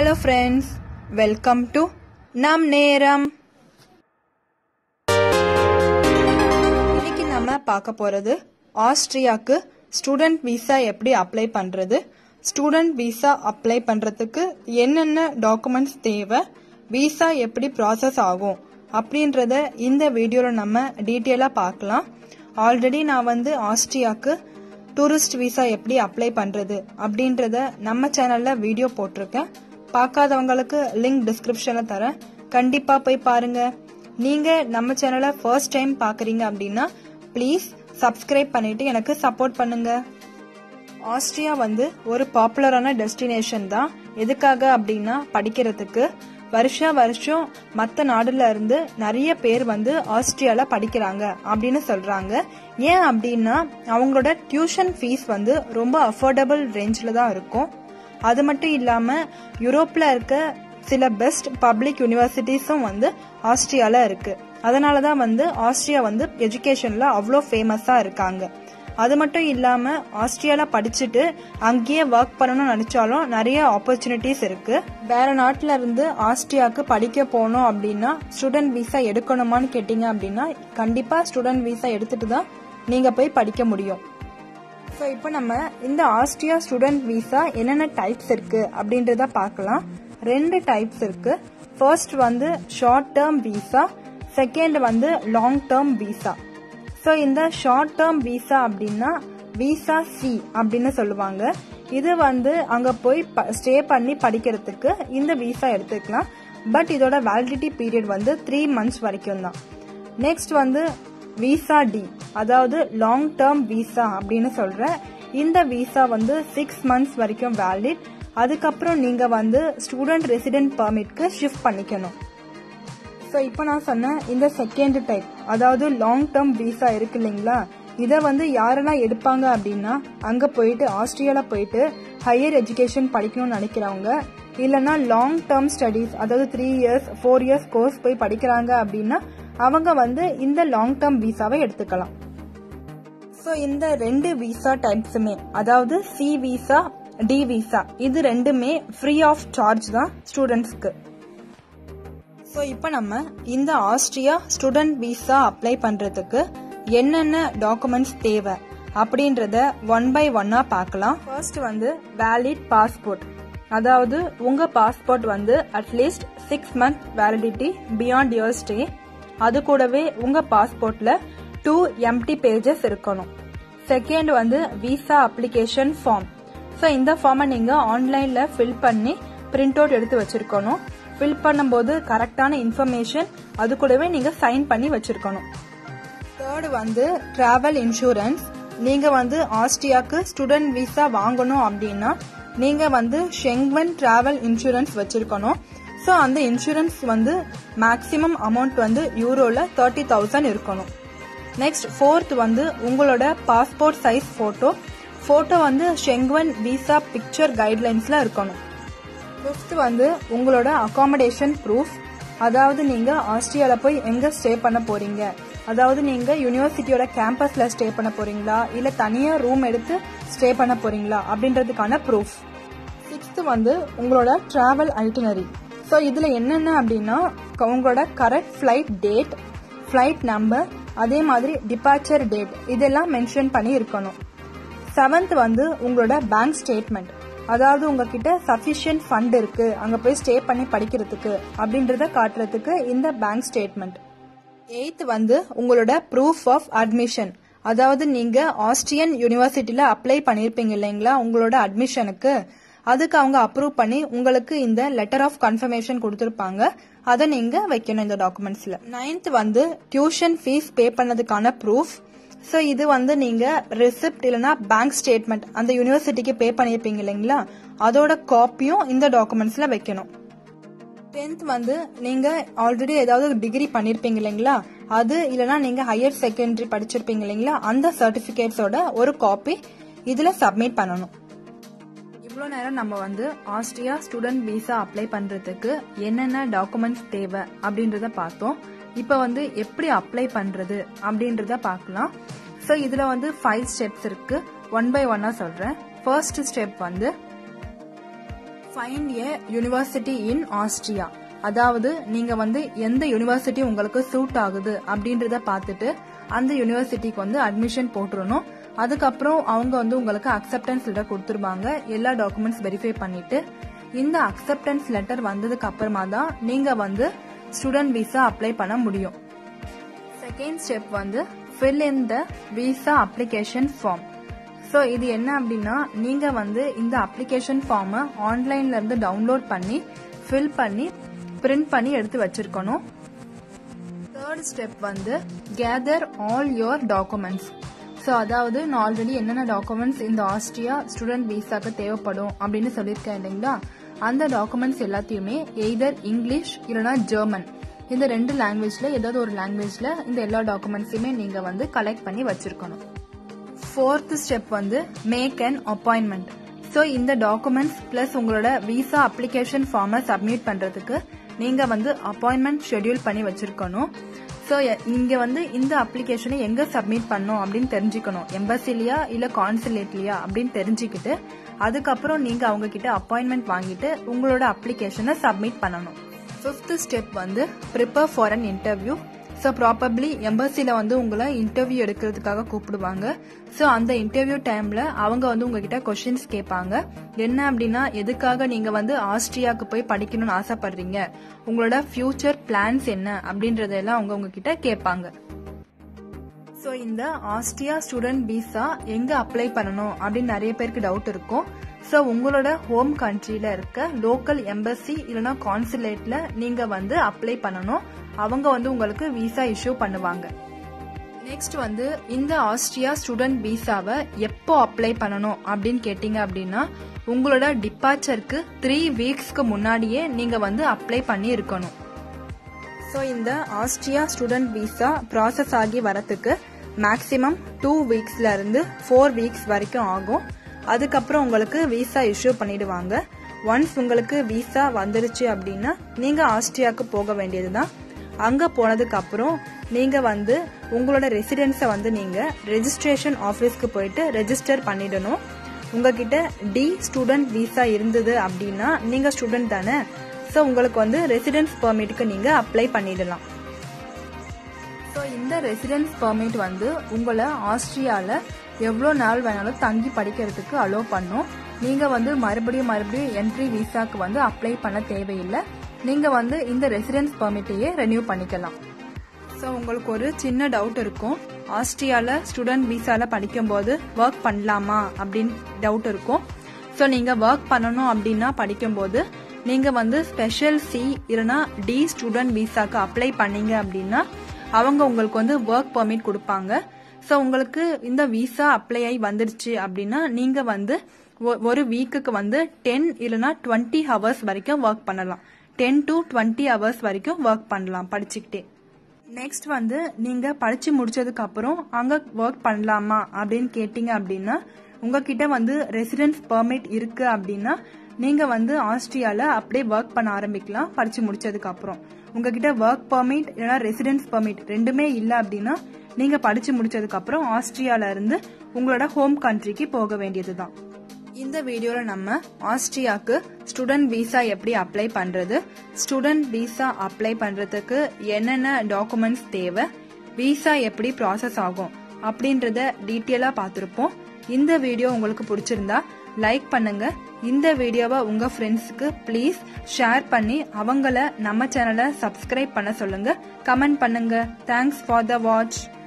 hello friends welcome to நம் நேரம் இன்னைக்கு நம்ம பார்க்க போறது ஆஸ்திரியாக்கு ஸ்டூடெண்ட் விசா எப்படி அப்ளை பண்றது ஸ்டூடெண்ட் விசா அப்ளை பண்றதுக்கு என்னென்ன டாக்குமெண்ட்ஸ் தேவை விசா எப்படி ப்ராசஸ் ஆகும் அப்படின்றத இந்த வீடியோவில் நம்ம டீட்டெயிலாக பார்க்கலாம் ஆல்ரெடி நான் வந்து ஆஸ்திரியாக்கு டூரிஸ்ட் விசா எப்படி அப்ளை பண்றது அப்படின்றத நம்ம சேனல்ல வீடியோ போட்டிருக்கேன் பார்க்காதவங்களுக்கு லிங்க் டிஸ்கிரிப்ஷன்ல தரேன் கண்டிப்பா போய் பாருங்க நீங்க நம்ம சேனலை ஃபர்ஸ்ட் டைம் பாக்குறீங்க அப்படின்னா ப்ளீஸ் சப்ஸ்கிரைப் பண்ணிட்டு எனக்கு சப்போர்ட் பண்ணுங்க ஆஸ்திரியா வந்து ஒரு பாப்புலரான டெஸ்டினேஷன் தான் எதுக்காக அப்படின்னா படிக்கிறதுக்கு வருஷா வருஷம் மற்ற நாடுல இருந்து நிறைய பேர் வந்து ஆஸ்திரியால படிக்கிறாங்க அப்படின்னு சொல்றாங்க ஏன் அப்படின்னா அவங்களோட டியூஷன் ஃபீஸ் வந்து ரொம்ப அஃபோர்டபுள் ரேஞ்சில் தான் இருக்கும் அது மட்டும் இல்லாம யூரோப்ல இருக்க சில பெஸ்ட் பப்ளிக் யூனிவர்சிட்டிஸும் வந்து ஆஸ்திரியால இருக்கு அதனால தான் வந்து ஆஸ்திரியா வந்து எஜுகேஷன்ல அவ்வளோ ஃபேமஸா இருக்காங்க அது மட்டும் இல்லாம ஆஸ்திரியால படிச்சுட்டு அங்கேயே ஒர்க் பண்ணணும்னு நினைச்சாலும் நிறைய ஆப்பர்ச்சுனிட்டிஸ் இருக்கு வேற நாட்டுல இருந்து ஆஸ்திரியாவுக்கு படிக்க போனோம் அப்படின்னா ஸ்டூடெண்ட் விசா எடுக்கணுமான்னு கேட்டீங்க அப்படின்னா கண்டிப்பா ஸ்டூடெண்ட் விசா எடுத்துட்டு தான் நீங்க போய் படிக்க முடியும் ஸோ இப்போ நம்ம இந்த ஆஸ்திரியா ஸ்டூடெண்ட் விசா என்னென்ன டைப்ஸ் இருக்கு அப்படின்றத பார்க்கலாம் ரெண்டு டைப்ஸ் இருக்கு ஃபர்ஸ்ட் வந்து ஷார்ட் டேர்ம் விசா செகண்ட் வந்து லாங் டேர்ம் விசா ஸோ இந்த ஷார்ட் டேர்ம் விசா அப்படின்னா விசா சி அப்படின்னு சொல்லுவாங்க இது வந்து அங்க போய் ஸ்டே பண்ணி படிக்கிறதுக்கு இந்த விசா எடுத்துக்கலாம் பட் இதோட வேலிடிட்டி பீரியட் வந்து த்ரீ மந்த்ஸ் வரைக்கும் தான் நெக்ஸ்ட் வந்து விசா டி அதாவது லாங் டேர்ம் விசா அப்படின்னு சொல்ற இந்த விசா வந்து சிக்ஸ் மந்த்ஸ் வரைக்கும் வேலிட் அதுக்கப்புறம் நீங்க வந்து ஸ்டூடெண்ட் ரெசிடென்ட் பர்மிட்க்கு ஷிஃப்ட் பண்ணிக்கணும் ஸோ இப்போ நான் சொன்ன இந்த செகண்ட் டைப் அதாவது லாங் டேர்ம் விசா இருக்கு இல்லைங்களா இதை வந்து யாரெல்லாம் எடுப்பாங்க அப்படின்னா அங்கே போயிட்டு ஆஸ்திரேலியாவில் போயிட்டு ஹையர் எஜுகேஷன் படிக்கணும்னு நினைக்கிறவங்க இல்லைன்னா லாங் டேர்ம் ஸ்டடீஸ் அதாவது three years four years course போய் படிக்கிறாங்க அப்படின்னா அவங்க வந்து இந்த லாங் டேர்ம் விசாவை எடுத்துக்கலாம் ஸோ இந்த ரெண்டு விசா டைப்ஸுமே அதாவது சி விசா டி விசா இது ரெண்டுமே ஃப்ரீ ஆஃப் சார்ஜ் தான் ஸ்டூடெண்ட்ஸ்க்கு ஸோ இப்போ நம்ம இந்த ஆஸ்திரியா ஸ்டூடெண்ட் விசா அப்ளை பண்ணுறதுக்கு என்னென்ன டாக்குமெண்ட்ஸ் தேவை அப்படின்றத ஒன் பை ஒன்னா பார்க்கலாம் ஃபர்ஸ்ட் வந்து வேலிட் பாஸ்போர்ட் அதாவது உங்க பாஸ்போர்ட் வந்து at least six month validity beyond your stay அது கூடவே உங்க பாஸ்போர்ட்ல டூ எம்டி பேஜஸ் இருக்கணும் செகண்ட் வந்து விசா அப்ளிகேஷன் ஃபார்ம் ஸோ இந்த ஃபார்மை நீங்க ஆன்லைன்ல ஃபில் பண்ணி பிரிண்ட் அவுட் எடுத்து வச்சிருக்கணும் ஃபில் பண்ணும்போது கரெக்டான இன்ஃபர்மேஷன் அது கூடவே நீங்க சைன் பண்ணி வச்சிருக்கணும் தேர்ட் வந்து டிராவல் இன்சூரன்ஸ் நீங்க வந்து ஆஸ்திரியாக்கு ஸ்டூடெண்ட் விசா வாங்கணும் அப்படின்னா நீங்க வந்து ஷெங்வன் டிராவல் இன்சூரன்ஸ் வச்சிருக்கணும் ஸோ அந்த இன்சூரன்ஸ் வந்து மேக்ஸிமம் அமௌண்ட் வந்து யூரோல தேர்ட்டி தௌசண்ட் இருக்கணும் நெக்ஸ்ட் ஃபோர்த் வந்து உங்களோட பாஸ்போர்ட் சைஸ் போட்டோ போட்டோ வந்து ஷெங்வன் விசா பிக்சர் கைட்லைன்ஸ்ல இருக்கணும் ஃபிஃப்த் வந்து உங்களோட அகாமடேஷன் ப்ரூஃப் அதாவது நீங்க ஆஸ்திரியால போய் எங்க ஸ்டே பண்ண போறீங்க அதாவது நீங்க யூனிவர்சிட்டியோட கேம்பஸ்ல ஸ்டே பண்ண போறீங்களா இல்ல தனியா ரூம் எடுத்து ஸ்டே பண்ண போறீங்களா அப்படின்றதுக்கான ப்ரூஃப் சிக்ஸ்த் வந்து உங்களோட டிராவல் ஐட்டினரி ஸோ இதுல என்னென்ன அப்படின்னா உங்களோட correct flight date flight number அதே மாதிரி டிபார்ச்சர் டேட் இதெல்லாம் மென்ஷன் பண்ணி இருக்கணும் செவன்த் வந்து உங்களோட பேங்க் ஸ்டேட்மெண்ட் அதாவது உங்ககிட்ட சஃபிஷியன்ட் ஃபண்ட் இருக்கு அங்க போய் ஸ்டே பண்ணி படிக்கிறதுக்கு அப்படின்றத காட்டுறதுக்கு இந்த பேங்க் ஸ்டேட்மெண்ட் எயித் வந்து உங்களோட ப்ரூஃப் ஆஃப் அட்மிஷன் அதாவது நீங்க ஆஸ்திரியன் யூனிவர்சிட்டியில அப்ளை பண்ணிருப்பீங்க இல்லைங்களா உங்களோட அட்மிஷனுக்கு அதுக்கு அவங்க அப்ரூவ் பண்ணி உங்களுக்கு இந்த லெட்டர் ஆஃப் கன்ஃபர்மேஷன் கொடுத்துருப்பாங்க அதை நீங்க வைக்கணும் இந்த டாக்குமெண்ட்ஸ்ல நைன்த் வந்து டியூஷன் ஃபீஸ் பே பண்ணதுக்கான ப்ரூஃப் ஸோ இது வந்து நீங்க ரிசிப்ட் இல்லைன்னா பேங்க் ஸ்டேட்மெண்ட் அந்த யூனிவர்சிட்டிக்கு பே பண்ணியிருப்பீங்க இல்லைங்களா அதோட காப்பியும் இந்த டாக்குமெண்ட்ஸ்ல வைக்கணும் டென்த் வந்து நீங்க ஆல்ரெடி ஏதாவது டிகிரி பண்ணிருப்பீங்க இல்லைங்களா அது இல்லைன்னா நீங்க ஹையர் செகண்டரி படிச்சிருப்பீங்க இல்லைங்களா அந்த சர்டிபிகேட்ஸோட ஒரு காப்பி இதுல சப்மிட் பண்ணணும் இவ்வளோ நேரம் நம்ம வந்து ஆஸ்திரியா ஸ்டூடெண்ட் விசா அப்ளை பண்றதுக்கு என்னென்ன டாக்குமெண்ட்ஸ் தேவை அப்படின்றத பார்த்தோம் இப்போ வந்து எப்படி அப்ளை பண்றது அப்படின்றத பார்க்கலாம் ஸோ இதுல வந்து ஃபைவ் ஸ்டெப்ஸ் இருக்கு ஒன் பை ஒன்னா சொல்றேன் ஃபர்ஸ்ட் ஸ்டெப் வந்து find a university in Austria அதாவது நீங்க வந்து எந்த யூனிவர்சிட்டி உங்களுக்கு சூட் ஆகுது அப்படின்றத பார்த்துட்டு அந்த யூனிவர்சிட்டிக்கு வந்து அட்மிஷன் போட்டுறணும் அதுக்கப்புறம் அவங்க வந்து உங்களுக்கு அக்செப்டன்ஸ் லெட்டர் கொடுத்துருவாங்க எல்லா டாக்குமெண்ட்ஸ் வெரிஃபை பண்ணிட்டு இந்த அக்செப்டன்ஸ் லெட்டர் வந்ததுக்கு அப்புறமா தான் நீங்க வந்து ஸ்டூடெண்ட் விசா அப்ளை பண்ண முடியும் செகண்ட் ஸ்டெப் வந்து fill in the visa application form so இது என்ன அப்படின்னா நீங்க வந்து இந்த அப்ளிகேஷன் ஃபார்மை ஆன்லைன்ல இருந்து டவுன்லோட் பண்ணி ஃபில் பண்ணி பிரிண்ட் பண்ணி எடுத்து வச்சிருக்கணும் தேர்ட் ஸ்டெப் வந்து gather all your documents so அதாவது நான் ஆல்ரெடி என்னென்ன டாக்குமெண்ட்ஸ் இந்த ஆஸ்ட்ரியா ஸ்டூடெண்ட் விசாக்கு தேவைப்படும் அப்படின்னு சொல்லியிருக்கேன் இல்லைங்களா அந்த டாக்குமெண்ட்ஸ் எல்லாத்தையுமே எய்தர் இங்கிலீஷ் இல்லைனா ஜெர்மன் இந்த ரெண்டு லாங்குவேஜ்ல ஏதாவது ஒரு லாங்குவேஜ்ல இந்த எல்லா டாக்குமெண்ட்ஸையுமே நீங்க வந்து கலெக்ட் பண்ணி வச்சிருக்கணும் ஃபோர்த் ஸ்டெப் வந்து மேக் அன் அப்பாயின்மெண்ட் ஸோ இந்த டாக்குமெண்ட்ஸ் பிளஸ் உங்களோட விசா அப்ளிகேஷன் ஃபார்மை சப்மிட் பண்றதுக்கு நீங்க வந்து அப்பாயின்மெண்ட் ஷெட்யூல் பண்ணி வச்சிருக்கணும் ஸோ இங்க வந்து இந்த அப்ளிகேஷனை எங்க சப்மிட் பண்ணும் அப்படின்னு தெரிஞ்சுக்கணும் எம்பசிலியா இல்ல கான்சுலேட்லியா அப்படின்னு தெரிஞ்சுக்கிட்டு அதுக்கப்புறம் நீங்க அவங்க கிட்ட அப்பாயின்மெண்ட் வாங்கிட்டு உங்களோட அப்ளிகேஷனை சப்மிட் பண்ணணும் ஃபிஃப்த் ஸ்டெப் வந்து prepare for an interview so probably எம்பசியில் வந்து உங்களை இன்டர்வியூ எடுக்கிறதுக்காக கூப்பிடுவாங்க ஸோ அந்த இன்டர்வியூ டைமில் அவங்க வந்து உங்ககிட்ட கொஷின்ஸ் கேட்பாங்க என்ன அப்படின்னா எதுக்காக நீங்கள் வந்து ஆஸ்ட்ரியாவுக்கு போய் படிக்கணும்னு ஆசைப்படுறீங்க உங்களோட ஃபியூச்சர் பிளான்ஸ் என்ன அப்படின்றதெல்லாம் அவங்க உங்ககிட்ட கேட்பாங்க ஸோ இந்த ஆஸ்ட்ரியா ஸ்டூடெண்ட் விசா எங்க அப்ளை பண்ணணும் அப்படின்னு நிறைய பேருக்கு டவுட் இருக்கும் ஸோ உங்களோட ஹோம் கண்ட்ரியில இருக்க லோக்கல் எம்பசி இல்லைனா கான்சுலேட்ல நீங்க வந்து அப்ளை பண்ணணும் அவங்க வந்து உங்களுக்கு விசா இஷ்யூ பண்ணுவாங்க நெக்ஸ்ட் வந்து இந்த ஆஸ்ட்ரியா ஸ்டூடெண்ட் விசாவை எப்போ அப்ளை பண்ணணும் அப்படின்னு கேட்டீங்க அப்படின்னா உங்களோட டிபார்ச்சருக்கு த்ரீ வீக்ஸ்க்கு முன்னாடியே நீங்க வந்து அப்ளை பண்ணி இருக்கணும் ஸோ இந்த ஆஸ்ட்ரியா ஸ்டூடெண்ட் விசா ப்ராசஸ் ஆகி வரத்துக்கு மேக்ஸிமம் டூ வீக்ஸ்ல இருந்து ஃபோர் வீக்ஸ் வரைக்கும் ஆகும் அதுக்கப்புறம் உங்களுக்கு விசா இஷ்யூ பண்ணிடுவாங்க ஒன்ஸ் உங்களுக்கு விசா வந்துருச்சு அப்படின்னா நீங்க ஆஸ்ட்ரியாவுக்கு போக வேண்டியதுதான் அங்க போனதுக்கு அப்புறம் நீங்க வந்து உங்களோட ரெசிடென்ஸை வந்து நீங்க ரெஜிஸ்ட்ரேஷன் ஆஃபீஸ்க்கு போயிட்டு ரெஜிஸ்டர் பண்ணிடணும் உங்ககிட்ட டி ஸ்டூடெண்ட் விசா இருந்தது அப்படின்னா நீங்க ஸ்டூடெண்ட் தானே ஸோ உங்களுக்கு வந்து ரெசிடென்ஸ் பெர்மிட்டுக்கு நீங்க அப்ளை பண்ணிடலாம் ஸோ இந்த ரெசிடென்ஸ் பெர்மிட் வந்து உங்களை ஆஸ்திரியால எவ்வளோ நாள் வேணாலும் தங்கி படிக்கிறதுக்கு அலோவ் பண்ணும் நீங்க வந்து மறுபடியும் மறுபடியும் என்ட்ரி விசாக்கு வந்து அப்ளை பண்ண தேவையில்லை நீங்க வந்து இந்த ரெசிடென்ஸ் பெர்மிட்டையே ரெனியூ பண்ணிக்கலாம் ஸோ உங்களுக்கு ஒரு சின்ன டவுட் இருக்கும் ஆஸ்ட்ரியால ஸ்டூடெண்ட் விசால படிக்கும்போது ஒர்க் பண்ணலாமா அப்படின்னு டவுட் இருக்கும் ஸோ நீங்க ஒர்க் பண்ணணும் அப்படின்னா படிக்கும்போது நீங்க வந்து ஸ்பெஷல் சி இல்லைனா டி ஸ்டூடெண்ட் விசாக்கு அப்ளை பண்ணீங்க அப்படின்னா அவங்க உங்களுக்கு வந்து ஒர்க் பெர்மிட் கொடுப்பாங்க ஸோ உங்களுக்கு இந்த விசா அப்ளை ஆகி வந்துருச்சு அப்படின்னா நீங்க வந்து ஒரு வீக்குக்கு வந்து டென் இல்லைனா டுவெண்ட்டி ஹவர்ஸ் வரைக்கும் ஒர்க் பண்ணலாம் டென் டு டுவெண்ட்டி ஹவர்ஸ் வரைக்கும் ஒர்க் பண்ணலாம் படிச்சுக்கிட்டே நெக்ஸ்ட் வந்து நீங்க படிச்சு முடிச்சதுக்கு அப்புறம் அங்க ஒர்க் பண்ணலாமா அப்படின்னு கேட்டீங்க அப்படின்னா உங்ககிட்ட வந்து ரெசிடென்ஸ் பெர்மிட் இருக்கு அப்படின்னா நீங்க வந்து ஆஸ்ட்ரியால அப்படியே ஒர்க் பண்ண ஆரம்பிக்கலாம் படிச்சு முடிச்சதுக்கு அப்புறம் உங்ககிட்ட ஒர்க் பெர்மிட் இல்லைன்னா ரெசிடென்ஸ் பெர்மிட் ரெண்டுமே இல்ல அப்படின்னா நீங்க படிச்சு முடிச்சதுக்கு அப்புறம் ஆஸ்ட்ரியால இருந்து உங்களோட ஹோம் கண்ட்ரிக்கு போக வேண்டியதுதான் இந்த வீடியோல நம்ம ஆஸ்ட்ரியாக்கு ஸ்டூடெண்ட் விசா எப்படி அப்ளை பண்றது ஸ்டூடெண்ட் விசா அப்ளை பண்றதுக்கு என்னென்ன டாக்குமெண்ட்ஸ் தேவை விசா எப்படி ப்ராசஸ் ஆகும் அப்படின்றத டீட்டெயிலா பார்த்திருப்போம் இந்த வீடியோ உங்களுக்கு பிடிச்சிருந்தா லைக் பண்ணுங்க இந்த வீடியோவை உங்க ஃப்ரெண்ட்ஸுக்கு ப்ளீஸ் ஷேர் பண்ணி அவங்கள நம்ம சேனலை சப்ஸ்கிரைப் பண்ண சொல்லுங்க கமெண்ட் பண்ணுங்க தேங்க்ஸ் ஃபார் த வாட்ச்